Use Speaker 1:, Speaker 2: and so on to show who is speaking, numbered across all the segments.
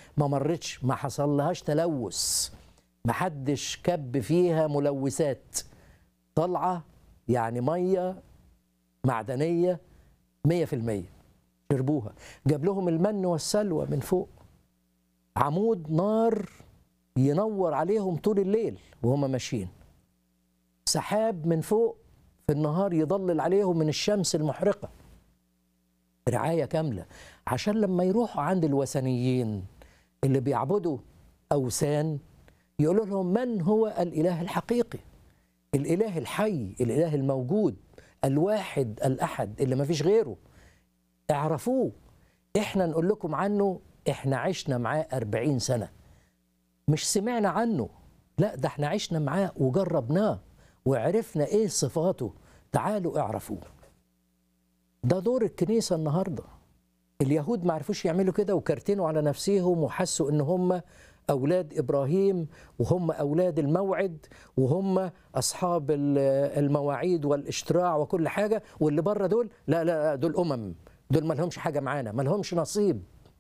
Speaker 1: ما مرتش ما حصل لهاش تلوث ما حدش كب فيها ملوثات طالعه يعني ميه معدنيه 100% شربوها جاب لهم المن والسلوى من فوق عمود نار ينور عليهم طول الليل وهم ماشيين سحاب من فوق في النهار يضلل عليهم من الشمس المحرقة رعاية كاملة عشان لما يروحوا عند الوثنيين اللي بيعبدوا أوثان يقولوا لهم من هو الإله الحقيقي الإله الحي الإله الموجود الواحد الأحد اللي ما فيش غيره اعرفوه احنا نقول لكم عنه احنا عشنا معاه أربعين سنة مش سمعنا عنه لا ده احنا عشنا معاه وجربناه وعرفنا ايه صفاته تعالوا اعرفوه ده دور الكنيسة النهاردة اليهود ما عرفوش يعملوا كده وكرتنوا على نفسهم وحسوا ان هم أولاد إبراهيم وهم أولاد الموعد وهم أصحاب المواعيد والاشتراع وكل حاجة واللي بره دول لا لا دول أمم دول ما لهمش حاجة معانا ما لهمش نصيب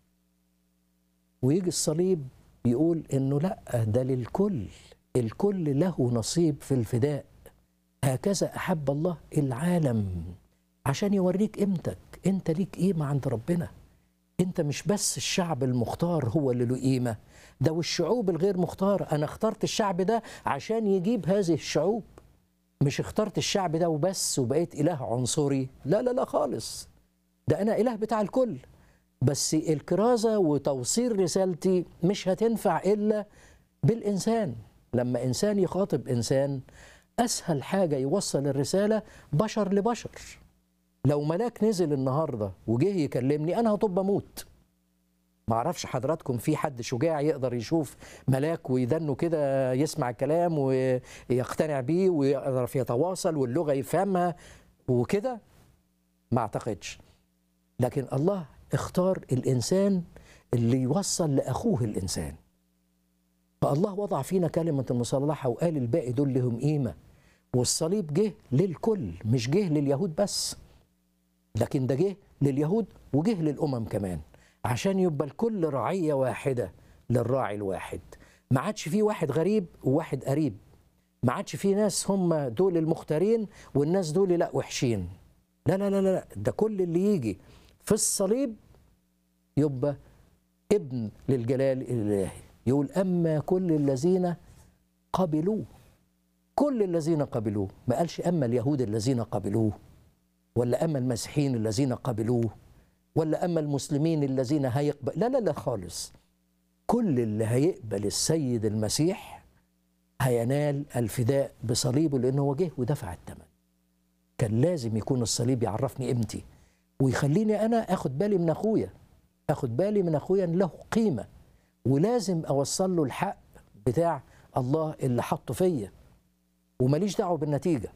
Speaker 1: ويجي الصليب يقول انه لا ده للكل الكل له نصيب في الفداء هكذا احب الله العالم عشان يوريك قيمتك انت ليك قيمه عند ربنا انت مش بس الشعب المختار هو اللي له قيمه ده والشعوب الغير مختاره انا اخترت الشعب ده عشان يجيب هذه الشعوب مش اخترت الشعب ده وبس وبقيت اله عنصري لا لا لا خالص ده انا اله بتاع الكل بس الكرازة وتوصيل رسالتي مش هتنفع إلا بالإنسان لما إنسان يخاطب إنسان أسهل حاجة يوصل الرسالة بشر لبشر لو ملاك نزل النهاردة وجه يكلمني أنا هطب أموت معرفش حضراتكم في حد شجاع يقدر يشوف ملاك ويدنه كده يسمع الكلام ويقتنع بيه ويعرف يتواصل واللغة يفهمها وكده ما أعتقدش لكن الله اختار الانسان اللي يوصل لاخوه الانسان فالله وضع فينا كلمه المصالحه وقال الباقي دول لهم قيمه والصليب جه للكل مش جه لليهود بس لكن ده جه لليهود وجه للامم كمان عشان يبقى الكل رعيه واحده للراعي الواحد ما عادش فيه واحد غريب وواحد قريب ما عادش فيه ناس هم دول المختارين والناس دول لا وحشين لا لا لا لا ده كل اللي يجي في الصليب يبقى ابن للجلال الالهي يقول اما كل الذين قبلوه كل الذين قبلوه ما قالش اما اليهود الذين قبلوه ولا اما المسيحيين الذين قبلوه ولا اما المسلمين الذين هيقبل لا لا لا خالص كل اللي هيقبل السيد المسيح هينال الفداء بصليبه لانه هو جه ودفع الثمن كان لازم يكون الصليب يعرفني قيمتي ويخليني انا اخد بالي من اخويا اخد بالي من اخويا ان له قيمه ولازم اوصل له الحق بتاع الله اللي حطه فيا وماليش دعوه بالنتيجه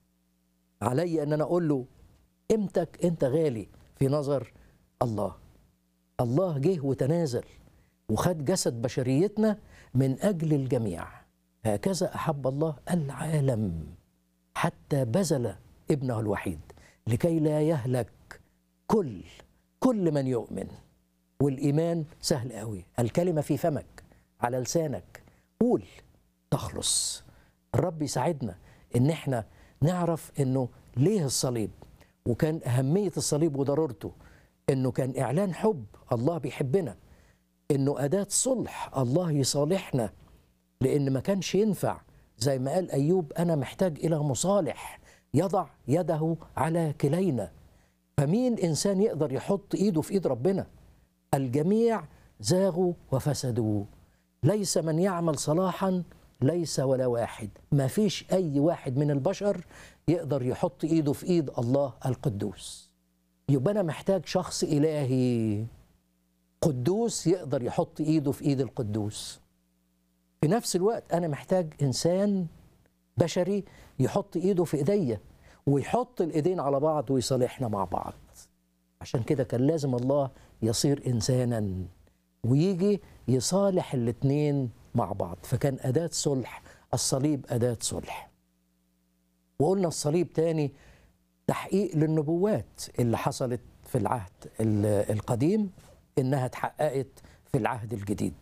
Speaker 1: علي ان انا اقول له قيمتك انت غالي في نظر الله الله جه وتنازل وخد جسد بشريتنا من اجل الجميع هكذا احب الله العالم حتى بذل ابنه الوحيد لكي لا يهلك كل كل من يؤمن والايمان سهل قوي الكلمه في فمك على لسانك قول تخلص الرب يساعدنا ان احنا نعرف انه ليه الصليب وكان اهميه الصليب وضرورته انه كان اعلان حب الله بيحبنا انه اداه صلح الله يصالحنا لان ما كانش ينفع زي ما قال ايوب انا محتاج الى مصالح يضع يده على كلينا فمين انسان يقدر يحط ايده في ايد ربنا الجميع زاغوا وفسدوا ليس من يعمل صلاحا ليس ولا واحد ما فيش اي واحد من البشر يقدر يحط ايده في ايد الله القدوس يبقى انا محتاج شخص الهي قدوس يقدر يحط ايده في ايد القدوس في نفس الوقت انا محتاج انسان بشري يحط ايده في ايديا ويحط الايدين على بعض ويصالحنا مع بعض عشان كده كان لازم الله يصير انسانا ويجي يصالح الاثنين مع بعض فكان اداه صلح الصليب اداه صلح وقلنا الصليب تاني تحقيق للنبوات اللي حصلت في العهد القديم انها اتحققت في في العهد الجديد